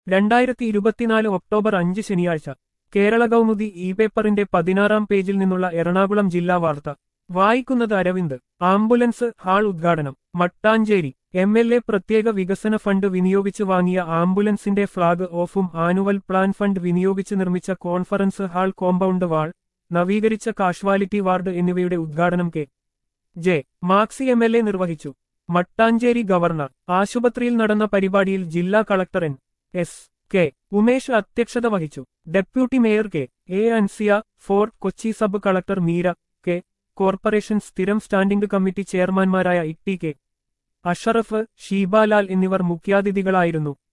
രണ്ടായിരത്തി ഇരുപത്തിനാല് ഒക്ടോബർ അഞ്ച് ശനിയാഴ്ച കേരള കൗമുദി ഇ പേപ്പറിന്റെ പതിനാറാം പേജിൽ നിന്നുള്ള എറണാകുളം ജില്ലാ വാർത്ത വായിക്കുന്നത് അരവിന്ദ് ആംബുലൻസ് ഹാൾ ഉദ്ഘാടനം മട്ടാഞ്ചേരി എം എൽ എ പ്രത്യേക വികസന ഫണ്ട് വിനിയോഗിച്ച് വാങ്ങിയ ആംബുലൻസിന്റെ ഫ്ളാഗ് ഓഫും ആനുവൽ പ്ലാൻ ഫണ്ട് വിനിയോഗിച്ച് നിർമ്മിച്ച കോൺഫറൻസ് ഹാൾ കോമ്പൗണ്ട് വാൾ നവീകരിച്ച കാഷ്വാലിറ്റി വാർഡ് എന്നിവയുടെ ഉദ്ഘാടനം K J Maxi M L A നിർവഹിച്ചു മട്ടാഞ്ചേരി ഗവർണർ ആശുപത്രിയിൽ നടന്ന പരിപാടിയിൽ ജില്ലാ collector N S K Umesh അധ്യക്ഷത വഹിച്ചു deputy mayor K A Ansiya Fort Kochi sub collector Meera K corporation സ്ഥിരം സ്റ്റാൻഡിംഗ് കമ്മിറ്റി ചെയർമാൻമാരായ E T K Ashraf Sheebalal എന്നിവർ മുഖ്യാതിഥികളായിരുന്നു